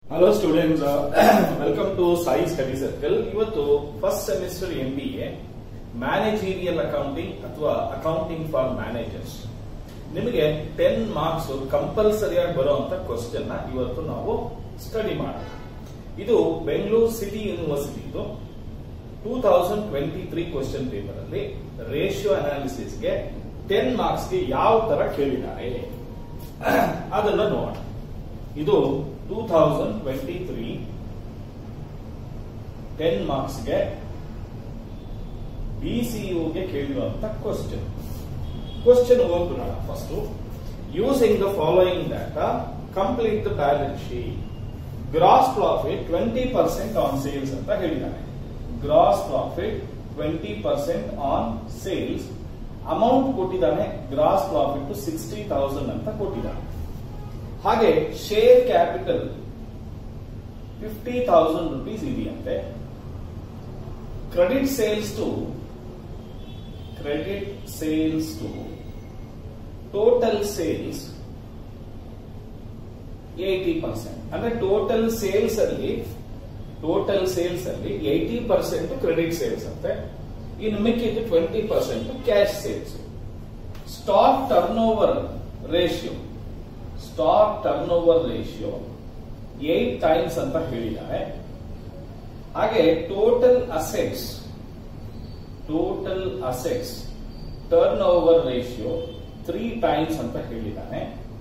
hello students welcome to Sai study circle ಇವತ್ತು first semester M B A managerial accounting ಅಥವಾ accounting for managers ನಿಮಗೆ ten marks ಕಂಪಲ್ಸರಿಯಾಗಿ ಬರುವಂತ question ನ ಇವತ್ತು ನಾವು ಸ್ಟಡಿ ಮಾಡೋಣ ಇದು ಬೆಂಗಳೂರು ಸಿಟಿ ಯೂನಿವರ್ಸಿಟಿದು two thousand twenty three question paper ಅಲ್ಲಿ ರೇಷಿಯೋ ಅನಾಲಿಸಿಸ್ಗೆ ಟೆನ್ ಮಾರ್ಕ್ಸ್ಗೆ ಯಾವ ತರ ಕೇಳಿದ್ದಾರೆ ಅದನ್ನ ನೋಡೋಣ ಇದು two thousand twenty three ten ಮಾರ್ಕ್ಸ್ಗೆ ಬಿಸಿಯುಗೆ ಕೇಳಿರುವಂತ ಕ್ವಶನ್ ಕ್ವಶನ್ ಓದ್ಬಿಡೋಣ first using the following data complete the balance sheet gross profit twenty percent on sales ಅಂತ ಹೇಳಿದ್ದಾನೆ gross profit twenty percent on sales amount ಕೊಟ್ಟಿದ್ದಾನೆ ಗ್ರಾಸ್ ಪ್ರಾಫಿಟ್ ಸಿಕ್ಸ್ಟಿ ತೌಸಂಡ್ ಅಂತ ಕೊಟ್ಟಿದ್ದಾನೆ ಹಾಗೆ share capital fifty thousand rupees ಇದೆಯಂತೆ credit sales to credit sales to total sales eighty percent ಅಂದ್ರೆ total sales ಅಲ್ಲಿ total sales ಅಲ್ಲಿ ಏಟಿ ಪರ್ಸೆಂಟ್ ಕ್ರೆಡಿಟ್ ಸೇಲ್ಸ್ ಅಂತೆ ಇನ್ನು ಮಿಕ್ಕಿದ್ದು twenty percent cash sales stock turnover ratio stock turnover ratio eight times ಅಂತ ಹೇಳಿದ್ದಾರೆ ಹಾಗೆ total assets total assets turnover ratio three times ಅಂತ ಹೇಳಿದ್ದಾನೆ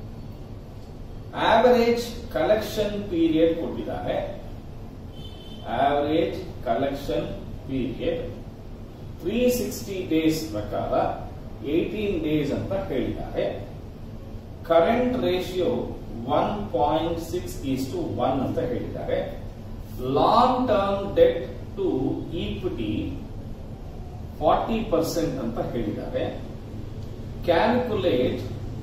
ಆವರೇಜ್ ಕಲೆಕ್ಷನ್ ಪೀರಿಯಡ್ ಕೊಟ್ಟಿದ್ದಾರೆ average collection period three sixty days ಪ್ರಕಾರ eighteen days ಅಂತ ಹೇಳಿದ್ದಾರೆ current ratio one point six is to one ಅಂತ ಹೇಳಿದ್ದಾರೆ long term debt to equity forty percent ಅಂತ ಹೇಳಿದ್ದಾರೆ calculate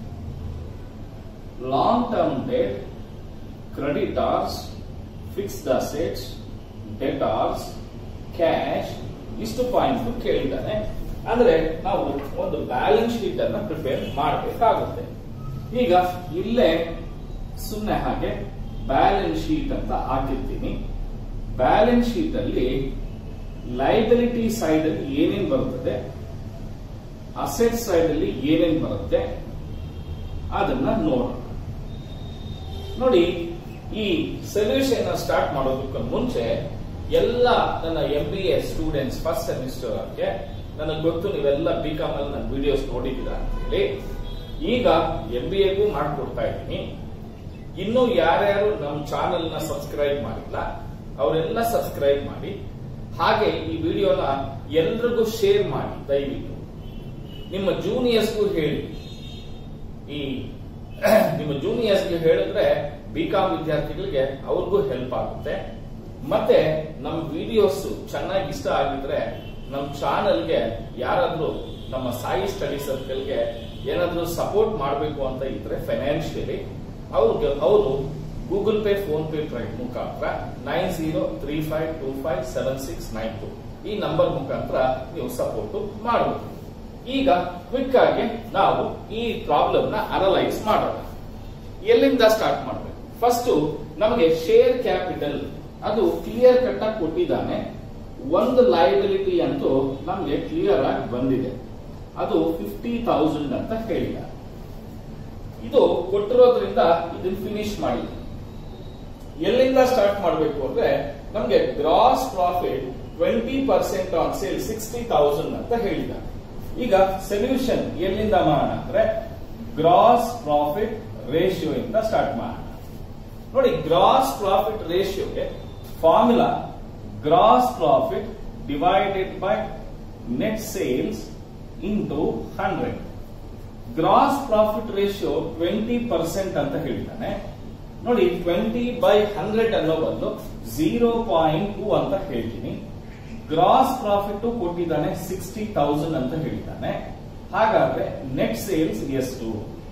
long term debt creditors fixed assets debtors cash ಇಷ್ಟು point ಕೇಳಿದ್ದಾನೆ ಅಂದ್ರೆ ನಾವು ಒಂದು ಬ್ಯಾಲೆನ್ಸ್ ಶೀಟ್ ಅನ್ನ ಪ್ರಿಪೇರ್ ಮಾಡಬೇಕಾಗುತ್ತೆ ಈಗ ಇಲ್ಲೇ ಸುಮ್ಮನೆ ಹಾಗೆ ಬ್ಯಾಲೆನ್ಸ್ ಶೀಟ್ ಅಂತ ಹಾಕಿರ್ತೀನಿ ಬ್ಯಾಲೆನ್ಸ್ ಶೀಟ್ ಅಲ್ಲಿ ಲೈಬಿಲಿಟಿ ಸೈಡ್ ಅಲ್ಲಿ ಏನೇನ್ ಬರುತ್ತದೆ ಅಸೆಟ್ ಸೈಡ್ ಅಲ್ಲಿ ಏನೇನ್ ಬರುತ್ತೆ ಅದನ್ನ ನೋಡೋಣ ನೋಡಿ ಈ ಸೊಲ್ಯೂಷನ್ ಸ್ಟಾರ್ಟ್ ಮಾಡೋದಕ್ಕೆ ಮುಂಚೆ ಎಲ್ಲ ನನ್ನ M B A students first ಸೆಮಿಸ್ಟರ್ಗೆ ನನಗೆ ಗೊತ್ತು ನೀವೆಲ್ಲ ಬಿ ಕಾಮ್ ಅಲ್ಲಿ ನನ್ನ ವಿಡಿಯೋಸ್ ನೋಡಿದ್ದೀರಾ ಅಂತ ಹೇಳಿ ಈಗ ಎಂ ಬಿ ಎಗೂ ಮಾಡ್ಕೊಡ್ತಾ ಇದ್ದೀನಿ ಇನ್ನು ಯಾರ್ಯಾರು ನಮ್ಮ ಚಾನೆಲ್ ನ ಸಬ್ಸ್ಕ್ರೈಬ್ ಮಾಡಿಲ್ಲ ಅವರೆಲ್ಲ ಸಬ್ಸ್ಕ್ರೈಬ್ ಮಾಡಿ ಹಾಗೆ ಈ ವಿಡಿಯೋನ ಎಲ್ರಿಗೂ ಶೇರ್ ಮಾಡಿ ದಯವಿಟ್ಟು ನಿಮ್ಮ ಜೂನಿಯರ್ಸ್ಗೂ ಹೇಳಿ ಈ ನಿಮ್ಮ ಜೂನಿಯರ್ಸ್ಗೆ ಹೇಳಿದ್ರೆ ಬಿ ಕಾಮ್ ವಿದ್ಯಾರ್ಥಿಗಳಿಗೆ ಅವ್ರಿಗೂ ಹೆಲ್ಪ್ ಆಗುತ್ತೆ ಮತ್ತೆ ನಮ್ಮ ವಿಡಿಯೋಸ್ ಚೆನ್ನಾಗಿ ಇಷ್ಟ ಆಗಿದ್ರೆ ನಮ್ಮ ಚಾನೆಲ್ಗೆ ಯಾರಾದ್ರೂ ನಮ್ಮ ಸಾಯಿ ಸ್ಟಡಿ ಸರ್ಕಲ್ಗೆ ಏನಾದ್ರೂ ಸಪೋರ್ಟ್ ಮಾಡಬೇಕು ಅಂತ ಇದ್ರೆ ಫೈನಾನ್ಷಿಯಲಿ ಅವ್ರಿಗೆ ಅವರು Google Pay PhonePe try ಮುಖಾಂತರ nine zero three five two five seven six nine to ಈ ನಂಬರ್ ಮುಖಾಂತರ ನೀವು ಸಪೋರ್ಟ್ ಮಾಡಬಹುದು ಈಗ ಕ್ವಿಕ್ ಆಗಿ ನಾವು ಈ ಪ್ರಾಬ್ಲಮ್ ನ ಅನಲೈಸ್ ಮಾಡೋಣ ಎಲ್ಲಿಂದ ಸ್ಟಾರ್ಟ್ ಮಾಡಬೇಕು ಫಸ್ಟ್ ನಮಗೆ ಶೇರ್ ಕ್ಯಾಪಿಟಲ್ ಅದು ಕ್ಲಿಯರ್ ಕಟ್ ಆಗಿ ಕೊಟ್ಟಿದ್ದಾನೆ ಒಂದು ಲೈಬಿಲಿಟಿ ಅಂತೂ ನಮಗೆ ಕ್ಲಿಯರ್ ಆಗಿ ಬಂದಿದೆ ಅದು ಫಿಫ್ಟಿ ತೌಸಂಡ್ ಅಂತ ಹೇಳಿದ್ದಾರೆ ಇದು ಕೊಟ್ಟಿರೋದ್ರಿಂದ ಇದನ್ನ ಫಿನಿಶ್ ಮಾಡಿ ಎಲ್ಲಿಂದ ಸ್ಟಾರ್ಟ್ ಮಾಡಬೇಕು ಅಂದ್ರೆ ನಮಗೆ gross profit twenty percent on sale sixty thousand ಅಂತ ಹೇಳಿದ್ದಾರೆ ಈಗ ಸೊಲ್ಯೂಷನ್ ಎಲ್ಲಿಂದ ಮಾಡೋಣ ಅಂದ್ರೆ ಗ್ರಾಸ್ ಪ್ರಾಫಿಟ್ ರೇಷಿಯೋ ಇಂದ ಸ್ಟಾರ್ಟ್ ಮಾಡೋಣ ನೋಡಿ ಗ್ರಾಸ್ ಪ್ರಾಫಿಟ್ ರೇಷಿಯೋಗೆ formula gross profit divided by net sales into hundred gross profit ratio twenty percent ಅಂತ ಹೇಳಿದ್ದಾನೆ ನೋಡಿ ಟ್ವೆಂಟಿ ಬೈ ಹಂಡ್ರೆಡ್ ಅನ್ನೋ ಬದಲು ಜೀರೋ ಪಾಯಿಂಟ್ ಟೂ ಅಂತ ಹೇಳ್ತೀನಿ ಗ್ರಾಸ್ ಪ್ರಾಫಿಟ್ ಕೊಟ್ಟಿದ್ದಾನೆ ಸಿಕ್ಸ್ಟಿ ತೌಸಂಡ್ ಅಂತ ಹೇಳಿದ್ದಾನೆ ಹಾಗಾದ್ರೆ ನೆಟ್ ಸೇಲ್ಸ್ ಎಷ್ಟು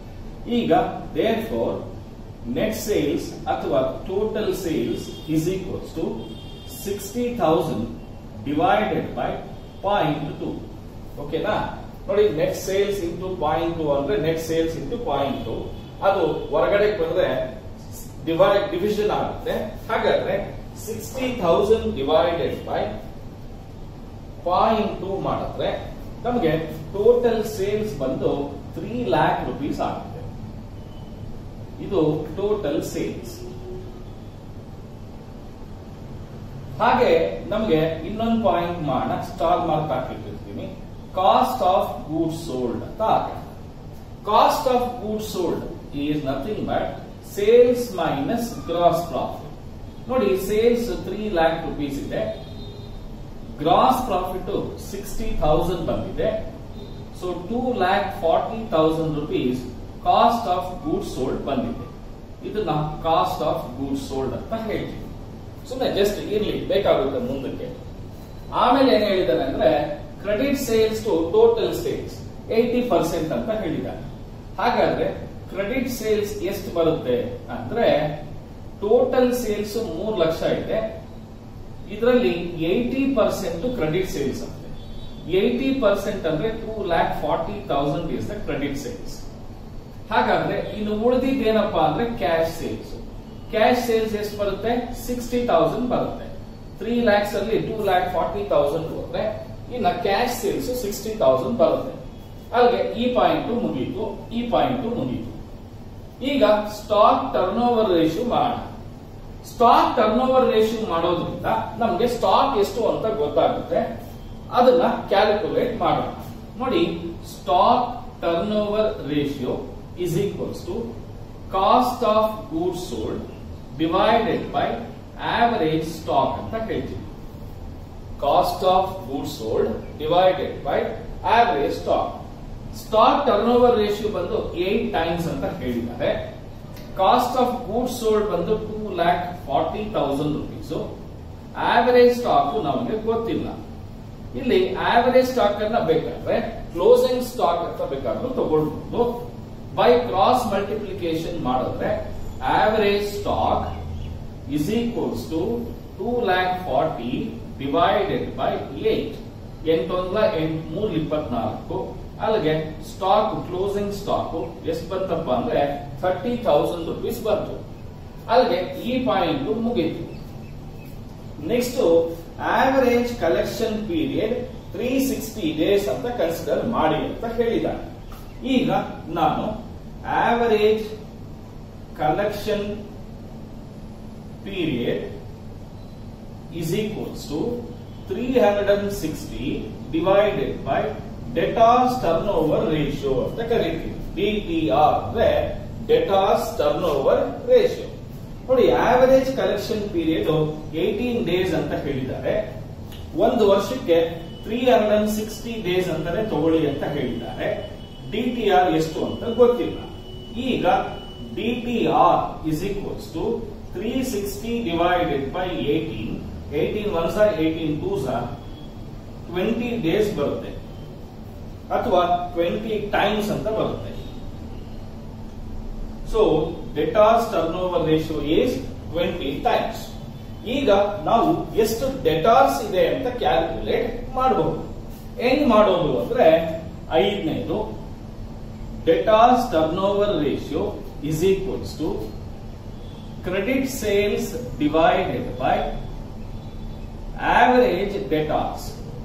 ಈಗ ದೇರ್ ಫೋರ್ ನೆಟ್ ಸೇಲ್ಸ್ ಅಥವಾ total sales is equals to sixty thousand divided by point two ಓಕೆನಾ ನೋಡಿ net sales into point two ಅಂದ್ರೆ net sales into point two ಅದು ಹೊರಗಡೆ ಬಂದ್ರೆ ಡಿವೈಡ್ ಡಿವಿಷನ್ ಆಗುತ್ತೆ ಹಾಗಾದ್ರೆ sixty thousand divided by point two ಮಾಡಿದ್ರೆ ನಮಗೆ ಟೋಟಲ್ ಸೇಲ್ಸ್ ಬಂದು ತ್ರೀ ಲ್ಯಾಕ್ ರುಪೀಸ್ ಆಗುತ್ತೆ ಇದು ಟೋಟಲ್ ಸೇಲ್ಸ್ ಹಾಗೆ ನಮಗೆ ಇನ್ನೊಂದು ಪಾಯಿಂಟ್ ಮಾಡೋಣ ಸ್ಟಾರ್ ಮಾರ್ಕ್ ಹಾಕಿಟ್ಟಿರ್ತೀನಿ ಕಾಸ್ಟ್ ಆಫ್ ಗೂಡ್ ಸೋಲ್ಡ್ ಅಂತ ಹಾಕೋಣ cost of good sold is nothing but sales minus gross profit ನೋಡಿ ಸೇಲ್ಸ್ ತ್ರೀ ಲ್ಯಾಕ್ ರುಪೀಸ್ ಇದೆ ಗ್ರಾಸ್ ಪ್ರಾಫಿಟ್ ಸಿಕ್ಸ್ಟಿ ಥೌಸಂಡ್ ಬಂದಿದೆ so two lakh forty thousand rupees cost of good sold ಬಂದಿದೆ ಇದನ್ನ cost of good sold ಅಂತ ಹೇಳ್ತೀವಿ ಸುಮ್ಮನೆ just ಇರ್ಲಿ ಬೇಕಾಗುತ್ತೆ ಮುಂದಕ್ಕೆ ಆಮೇಲೆ ಏನ್ ಹೇಳಿದಾನೆ ಅಂದ್ರೆ credit sales to total sales eighty percent ಅಂತ ಹೇಳಿದ್ದಾನೆ ಹಾಗಾದ್ರೆ ಕ್ರೆಡಿಟ್ ಸೇಲ್ಸ್ ಎಷ್ಟು ಬರುತ್ತೆ ಅಂದ್ರೆ ಟೋಟಲ್ ಸೇಲ್ಸ್ ಮೂರ್ ಲಕ್ಷ ಇದೆ ಇದರಲ್ಲಿ ಏಯ್ಟಿ ಪರ್ಸೆಂಟ್ ಕ್ರೆಡಿಟ್ ಸೇಲ್ಸ್ ಅಂತೆ ಏಯ್ಟಿ ಪರ್ಸೆಂಟ್ ಅಂದ್ರೆ two lakh forty thousand is the credit sales ಹಾಗಾದ್ರೆ ಇನ್ನು ಉಳಿದಿದ್ದೇನಪ್ಪಾ ಅಂದ್ರೆ ಕ್ಯಾಶ್ ಸೇಲ್ಸ್ ಕ್ಯಾಶ್ ಸೇಲ್ಸ್ ಎಷ್ಟು ಬರುತ್ತೆ ಸಿಕ್ಸ್ಟಿ ತೌಸಂಡ್ ಬರುತ್ತೆ ತ್ರೀ ಲ್ಯಾಕ್ಸ್ ಅಲ್ಲಿ ಟೂ ಲ್ಯಾಕ್ ಫಾರ್ಟಿ ತೌಸಂಡ್ ಹೋದ್ರೆ ಇನ್ನ ಕ್ಯಾಶ್ ಸೇಲ್ಸ್ ಸಿಕ್ಸ್ಟಿ ತೌಸಂಡ್ ಬರುತ್ತೆ ಅಲ್ಲಿಗೆ ಈ ಪಾಯಿಂಟ್ ಮುಗೀತು ಈ ಪಾಯಿಂಟ್ ಮುಗೀತು ಈಗ ಸ್ಟಾಕ್ ಟರ್ನ್ ಓವರ್ ರೇಷಿಯೋ ಮಾಡೋಣ ಸ್ಟಾಕ್ ಟರ್ನ್ ಓವರ್ ರೇಷಿಯೋ ಮಾಡೋದ್ರಿಂದ ನಮ್ಗೆ ಸ್ಟಾಕ್ ಎಷ್ಟು ಅಂತ ಗೊತ್ತಾಗುತ್ತೆ ಅದನ್ನ ಕ್ಯಾಲ್ಕುಲೇಟ್ ಮಾಡೋಣ ನೋಡಿ stock turnover ratio is equals to cost of goods sold divided by average stock ಅಂತ ಹೇಳ್ತೀವಿ cost of goods sold divided by average stock stock turnover ratio ಬಂದು ಏಟ್ ಟೈಮ್ಸ್ ಅಂತ ಹೇಳಿದ್ದಾರೆ ಕಾಸ್ಟ್ ಆಫ್ ಗೂಡ್ಸ್ ಸೋಲ್ಡ್ ಬಂದು two lakh forty thousand rupees average stock ನಮಗೆ ಗೊತ್ತಿಲ್ಲ ಇಲ್ಲಿ average stock ಅನ್ನ ಬೇಕಾದ್ರೆ ಕ್ಲೋಸಿಂಗ್ ಸ್ಟಾಕ್ ಅಂತ ಬೇಕಾದ್ರೂ ತಗೊಳ್ಬಹುದು ಬೈ ಕ್ರಾಸ್ ಮಲ್ಟಿಪ್ಲಿಕೇಶನ್ ಮಾಡಿದ್ರೆ average stock is equals to two lakh forty divided by eight ಎಂಟೊಂದ್ಲ ಎಂಟ್ ಮೂರ್ ಇಪ್ಪತ್ನಾಲ್ಕು ಅಲ್ಲಿಗೆ ಸ್ಟಾಕ್ ಕ್ಲೋಸಿಂಗ್ ಸ್ಟಾಕ್ ಎಷ್ಟು ಬಂತಪ್ಪ ಅಂದ್ರೆ ಥರ್ಟಿ ಥೌಸಂಡ್ ರುಪೀಸ್ ಬಂತು ಅಲ್ಲಿಗೆ ಈ ಪಾಯಿಂಟ್ ಮುಗೀತು next average collection period three sixty days ಅಂತ ಕನ್ಸಿಡರ್ ಮಾಡಿ ಅಂತ ಹೇಳಿದ್ದಾನೆ ಈಗ ನಾನು average collection period is equals to 360 divided by debtors turnover ratio ಅಂತ ಕರಿತೀವಿ DTR ಅಂದ್ರೆ debtors turnover ratio ನೋಡಿ average collection period eighteen days ಅಂತ ಹೇಳಿದ್ದಾರೆ ಒಂದು ವರ್ಷಕ್ಕೆ three hundred and sixty days ಅಂತಾನೆ ತಗೊಳ್ಳಿ ಅಂತ ಹೇಳಿದ್ದಾರೆ ಡಿ ಟಿ ಆರ್ ಎಷ್ಟು ಅಂತ ಗೊತ್ತಿಲ್ಲ ಈಗ D T R is equals to three sixty divided by eighteen eighteen one ಸಾ ಏಯ್ಟೀನ್ ಟೂ ಸಾ ಟ್ವೆಂಟಿ ಡೇಸ್ ಬರುತ್ತೆ ಅಥವಾ ಟ್ವೆಂಟಿ ಟೈಮ್ಸ್ ಅಂತ ಬರುತ್ತೆ so debtors turnover ratio is twenty times ಈಗ ನಾವು ಎಷ್ಟು ಡೆಟಾರ್ಸ್ ಇದೆ ಅಂತ ಕ್ಯಾಲ್ಕುಲೇಟ್ ಮಾಡಬಹುದು ಹೆಂಗ್ ಮಾಡೋದು ಅಂದ್ರೆ ಐದನೇದು debtors turnover ratio is equals to credit sales divided by average debtors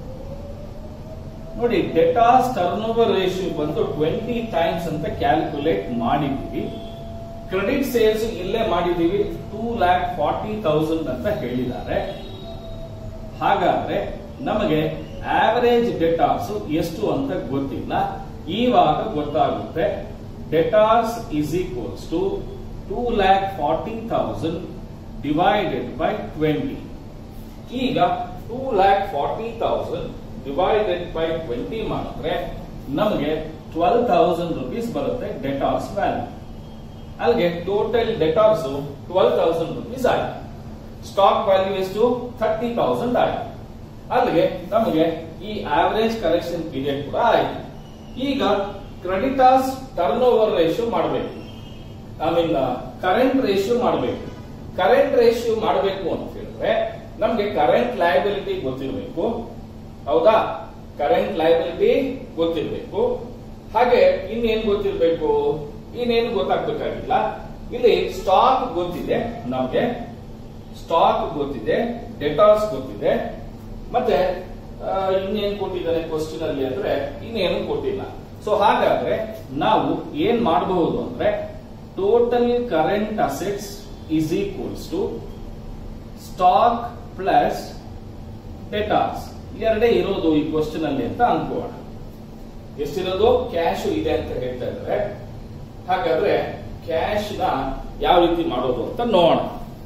ನೋಡಿ ಡೆಟಾರ್ಸ್ ಟರ್ನ್ ಓವರ್ ರೇಷಿಯೋ ಬಂದು ಟ್ವೆಂಟಿ ಟೈಮ್ಸ್ ಅಂತ ಕ್ಯಾಲ್ಕುಲೇಟ್ ಮಾಡಿದ್ದೀವಿ ಕ್ರೆಡಿಟ್ ಸೇಲ್ಸ್ ಇಲ್ಲೇ ಮಾಡಿದ್ದೀವಿ ಟೂ ಲ್ಯಾಕ್ ಫಾರ್ಟಿ ತೌಸಂಡ್ ಅಂತ ಹೇಳಿದ್ದಾರೆ ಹಾಗಾದ್ರೆ ನಮಗೆ ಆವರೇಜ್ ಡೆಟಾರ್ಸ್ ಎಷ್ಟು ಅಂತ ಗೊತ್ತಿಲ್ಲ ಇವಾಗ ಗೊತ್ತಾಗುತ್ತೆ debtors is equals to two lakh forty thousand divided by twenty ಈಗ two lakh forty thousand divided by twenty ಮಾಡಿದ್ರೆ ನಮಗೆ ಟ್ವೆಲ್ ತೌಸಂಡ್ ರುಪೀಸ್ ಬರುತ್ತೆ ಡೆಟಾರ್ಸ್ ವ್ಯಾಲ್ಯೂ ಅಲ್ಲಿಗೆ total debtors twelve thousand rupees ಆಯ್ತು ಸ್ಟಾಕ್ ವ್ಯಾಲ್ಯೂ ಎಷ್ಟು ಥರ್ಟಿ ತೌಸಂಡ್ ಆಯ್ತು ಅಲ್ಲಿಗೆ ನಮಗೆ ಈ ಆವರೇಜ್ ಕಲೆಕ್ಷನ್ ಪೀರಿಯಡ್ ಕೂಡ ಆಯ್ತು ಈಗ ಕ್ರೆಡಿಟಾರ್ಸ್ ಟರ್ನ್ ಓವರ್ ರೇಷಿಯೋ ಮಾಡಬೇಕು ಐ ಮೀನ್ ಕರೆಂಟ್ ರೇಷಿಯೋ ಮಾಡಬೇಕು ಕರೆಂಟ್ ರೇಷಿಯೋ ಮಾಡಬೇಕು ಅಂತ ಹೇಳಿದ್ರೆ ನಮ್ಗೆ ಕರೆಂಟ್ ಲಯಬಿಲಿಟಿ ಗೊತ್ತಿರಬೇಕು ಹೌದಾ ಕರೆಂಟ್ ಲಯಬಿಲಿಟಿ ಗೊತ್ತಿರಬೇಕು ಹಾಗೆ ಇನ್ನೇನ್ ಗೊತ್ತಿರಬೇಕು ಇನ್ನೇನು ಗೊತ್ತಾಗ್ಬೇಕಾಗಿಲ್ಲ ಇಲ್ಲಿ ಸ್ಟಾಕ್ ಗೊತ್ತಿದೆ ನಮಗೆ ಸ್ಟಾಕ್ ಗೊತ್ತಿದೆ ಡೆಟಾರ್ಸ್ ಗೊತ್ತಿದೆ ಮತ್ತೆ ಆ, ಇನ್ನೇನ್ ಕೊಟ್ಟಿದ್ದಾರೆ ಕ್ವಶನ್ ಅಲ್ಲಿ ಅಂದ್ರೆ ಇನ್ನೇನು ಕೊಟ್ಟಿಲ್ಲ ಸೊ ಹಾಗಾದ್ರೆ ನಾವು ಏನ್ ಮಾಡಬಹುದು ಅಂದ್ರೆ total current assets is equals to stock plus debtors ಎರಡೇ ಇರೋದು ಈ ಕ್ವಶನ್ ಅಲ್ಲಿ ಅಂತ ಅನ್ಕೋಣ ಎಷ್ಟಿರೋದು ಕ್ಯಾಶ್ ಇದೆ ಅಂತ ಹೇಳ್ತಾ ಇದ್ದಾರೆ ಹಾಗಾದ್ರೆ ಕ್ಯಾಶ್ ನ ಯಾವ ರೀತಿ ಮಾಡೋದು ಅಂತ ನೋಡೋಣ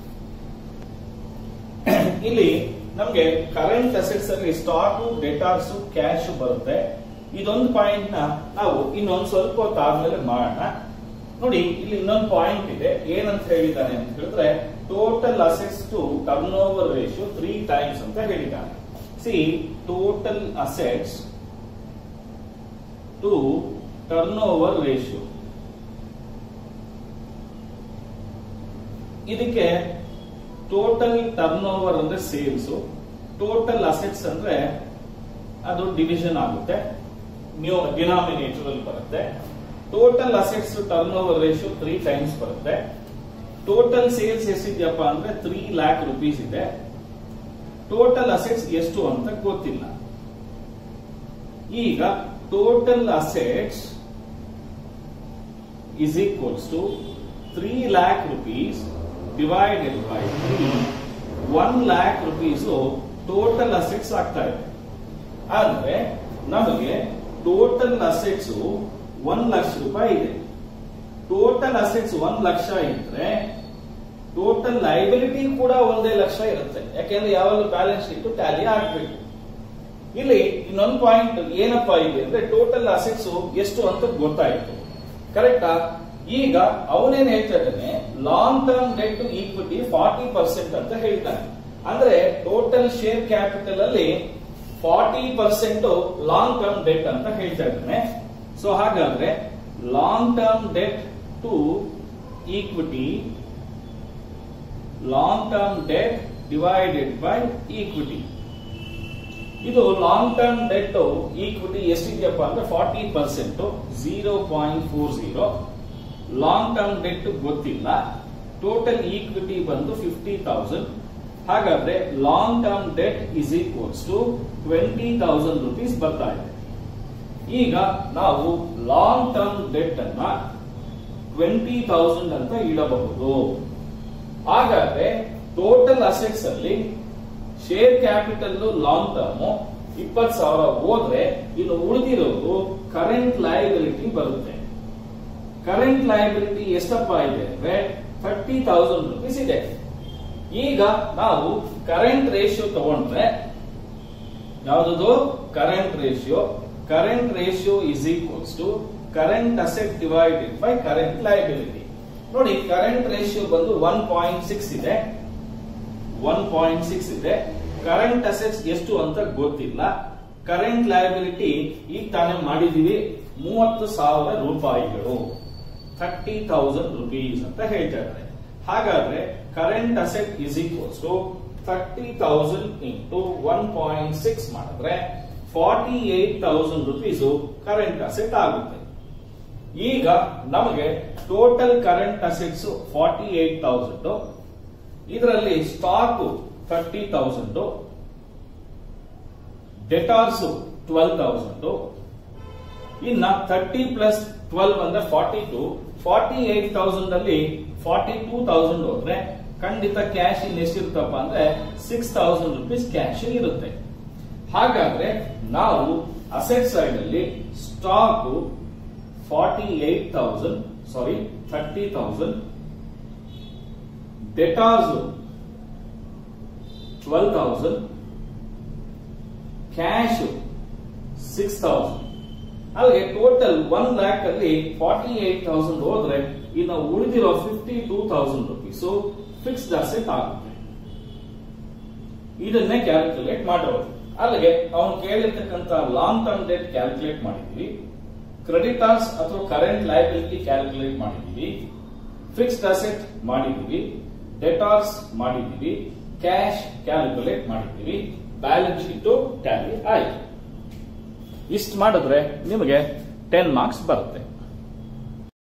ಇಲ್ಲಿ ನಮ್ಗೆ ಕರೆಂಟ್ ಅಸೆಟ್ಸ್ ಅಲ್ಲಿ ಸ್ಟಾಕ್ ಡೆಟಾರ್ಸ್ ಕ್ಯಾಶ್ ಬರುತ್ತೆ ಇದೊಂದು ಪಾಯಿಂಟ್ ನ ನಾವು ಇನ್ನೊಂದು ಸ್ವಲ್ಪ ಹೊತ್ತಾದ್ಮೇಲೆ ಮಾಡೋಣ ನೋಡಿ ಇಲ್ಲಿ ಇನ್ನೊಂದು ಪಾಯಿಂಟ್ ಇದೆ ಏನಂತ ಹೇಳಿದ್ದಾನೆ ಅಂತ ಹೇಳಿದ್ರೆ total assets to turnover ratio three times ಅಂತ ಹೇಳಿದ್ದಾನೆ see total assets to turnover ratio ಇದಕ್ಕೆ ಟೋಟಲ್ ಟರ್ನ್ ಓವರ್ ಅಂದ್ರೆ ಸೇಲ್ಸ್ ಟೋಟಲ್ ಅಸೆಟ್ಸ್ ಅಂದ್ರೆ ಅದು ಡಿವಿಷನ್ ಆಗುತ್ತೆ ನ್ಯೂ ಡಿನಾಮಿನೇಟರ್ ಅಲ್ಲಿ ಬರುತ್ತೆ total assets turnover ratio three times ಬರುತ್ತೆ ಟೋಟಲ್ ಸೇಲ್ಸ್ ಎಷ್ಟಿದೆಯಪ್ಪ ಅಂದ್ರೆ ತ್ರೀ ಲ್ಯಾಕ್ ರುಪೀಸ್ ಇದೆ ಟೋಟಲ್ ಅಸೆಟ್ಸ್ ಎಷ್ಟು ಅಂತ ಗೊತ್ತಿಲ್ಲ ಈಗ total assets is equals to 3 lakh rupees divided by 3 1 lakh rupees total assets ಆಗ್ತಾ ಇದೆ ಅಂದ್ರೆ ನಮಗೆ ಟೋಟಲ್ ಅಸೆಟ್ಸ್ ಒಂದ್ ಲಕ್ಷ ರೂಪಾಯಿ ಇದೆ ಟೋಟಲ್ ಅಸೆಟ್ಸ್ ಒಂದ್ ಲಕ್ಷ ಇದ್ರೆ ಟೋಟಲ್ ಲೈಬಿಲಿಟಿ ಕೂಡ ಒಂದೇ ಲಕ್ಷ ಇರುತ್ತೆ ಯಾಕೆಂದ್ರೆ ಯಾವಾಗಲೂ ಬ್ಯಾಲೆನ್ಸ್ ಶೀಟ್ ಟ್ಯಾಲಿ ಆಗ್ಬೇಕು ಇಲ್ಲಿ ಇನ್ನೊಂದು ಪಾಯಿಂಟ್ ಏನಪ್ಪಾ ಇದೆ ಅಂದ್ರೆ ಟೋಟಲ್ ಅಸೆಟ್ಸ್ ಎಷ್ಟು ಅಂತ ಗೊತ್ತಾಯ್ತು ಕರೆಕ್ಟಾ ಈಗ ಅವನೇನ್ ಹೇಳ್ತಾ ಇದ್ದಾನೆ long term debt to equity forty percent ಅಂತ ಹೇಳ್ತಾನೆ ಅಂದ್ರೆ ಟೋಟಲ್ ಶೇರ್ ಕ್ಯಾಪಿಟಲ್ ಅಲ್ಲಿ forty percent long term debt ಅಂತ ಹೇಳ್ತಾ ಇದ್ದಾನೆ ಸೊ ಹಾಗಾದ್ರೆ long term debt to equity long term debt divided by equity ಇದು ಲಾಂಗ್ ಟರ್ಮ್ ಡೆಟ್ ಈಕ್ವಿಟಿ ಎಷ್ಟಿದೆಯಪ್ಪ ಅಂದ್ರೆ forty percent zero point four zero long term debt ಗೊತ್ತಿಲ್ಲ total equity ಬಂದು fifty thousand ಹಾಗಾದ್ರೆ long term debt is equals to twenty thousand rupees ಬರ್ತಾ ಇದೆ ಈಗ ನಾವು ಲಾಂಗ್ ಟರ್ಮ್ ಡೆಟ್ ಅನ್ನ ಟ್ವೆಂಟಿ ತೌಸಂಡ್ ಅಂತ ಇಡಬಹುದು ಹಾಗಾದ್ರೆ ಟೋಟಲ್ ಅಸೆಟ್ಸ್ ಅಲ್ಲಿ ಶೇರ್ ಕ್ಯಾಪಿಟಲ್ ಲಾಂಗ್ ಟರ್ಮ್ ಇಪ್ಪತ್ ಸಾವಿರ ಹೋದ್ರೆ ಇನ್ನು ಉಳಿದಿರೋದು ಕರೆಂಟ್ ಲಯಬಿಲಿಟಿ ಬರುತ್ತೆ ಕರೆಂಟ್ ಲಯಬಿಲಿಟಿ ಎಷ್ಟಪ್ಪ ಇದೆ ಅಂದ್ರೆ ಥರ್ಟಿ ತೌಸಂಡ್ ರುಪೀಸ್ ಇದೆ ಈಗ ನಾವು ಕರೆಂಟ್ ರೇಷಿಯೋ ತಗೊಂಡ್ರೆ ಯಾವ್ದು current ratio current ratio is equals to current asset divided by current liability ನೋಡಿ ಕರೆಂಟ್ ರೇಷಿಯೋ ಬಂದು ಒನ್ ಪಾಯಿಂಟ್ ಸಿಕ್ಸ್ ಇದೆ ಒನ್ ಪಾಯಿಂಟ್ ಸಿಕ್ಸ್ ಇದೆ ಕರೆಂಟ್ ಅಸೆಟ್ಸ್ ಎಷ್ಟು ಅಂತ ಗೊತ್ತಿಲ್ಲ ಕರೆಂಟ್ ಲಯಬಿಲಿಟಿ ಈಗ ತಾನೇ ಮಾಡಿದೀವಿ ಮೂವತ್ತು ಸಾವಿರ ರೂಪಾಯಿಗಳು ಥರ್ಟಿ ತೌಸಂಡ್ ರುಪೀಸ್ ಅಂತ ಹೇಳ್ತಾ ಇದ್ದಾರೆ ಹಾಗಾದ್ರೆ current asset is equals to thirty thousand into one point six ಮಾಡಿದ್ರೆ forty eight thousand rupees current asset ಆಗುತ್ತೆ ಈಗ ನಮಗೆ total current assets forty eight thousand ಇದರಲ್ಲಿ stock thirty thousand debtors twelve thousand ಇನ್ನ ಥರ್ಟಿ ಪ್ಲಸ್ ಟ್ವೆಲ್ವ್ ಅಂದ್ರೆ forty two forty eight thousand ಅಲ್ಲಿ forty two thousand ಹೋದ್ರೆ ಖಂಡಿತ ಕ್ಯಾಶ್ ಇನ್ ಎಷ್ಟಿರುತ್ತಪ್ಪ ಅಂದ್ರೆ ಸಿಕ್ಸ್ ತೌಸಂಡ್ ರುಪೀಸ್ ಕ್ಯಾಶ್ ಇರುತ್ತೆ ಹಾಗಾದ್ರೆ ನಾವು ಅಸೆಟ್ ಸೈಡ್ ಅಲ್ಲಿ stock forty eight thousand sorry thirty thousand debtors twelve thousand cash six thousand ಅಲ್ಲಿಗೆ ಟೋಟಲ್ ಒನ್ ಲ್ಯಾಕ್ ಅಲ್ಲಿ ಫಾರ್ಟಿ ಏಟ್ ತೌಸಂಡ್ ಹೋದ್ರೆ ಇನ್ನು ಉಳಿದಿರೋ fifty two thousand rupees fixed asset ಆಗುತ್ತೆ ಇದನ್ನೇ ಕ್ಯಾಲ್ಕುಲೇಟ್ ಮಾಡೋದು ಅಲ್ಲಿಗೆ ಅವನು ಕೇಳಿರ್ತಕ್ಕಂತ ಲಾಂಗ್ ಟರ್ಮ್ ಡೆಟ್ ಕ್ಯಾಲ್ಕುಲೇಟ್ ಮಾಡಿದ್ವಿ ಕ್ರೆಡಿಟಾರ್ಸ್ ಅಥವಾ ಕರೆಂಟ್ ಲಯಬಿಲಿಟಿ ಕ್ಯಾಲ್ಕುಲೇಟ್ ಮಾಡಿದೀವಿ ಫಿಕ್ಸ್ಡ್ ಅಸೆಟ್ ಮಾಡಿದೀವಿ ಡೆಟಾರ್ಸ್ ಮಾಡಿದೀವಿ ಕ್ಯಾಶ್ ಕ್ಯಾಲ್ಕುಲೇಟ್ ಮಾಡಿದೀವಿ ಬ್ಯಾಲೆನ್ಸ್ ಶೀಟ್ ಟ್ಯಾಲಿ ಆಯ್ತು ಇಷ್ಟು ಮಾಡಿದ್ರೆ ನಿಮಗೆ ಟೆನ್ ಮಾರ್ಕ್ಸ್ ಬರುತ್ತೆ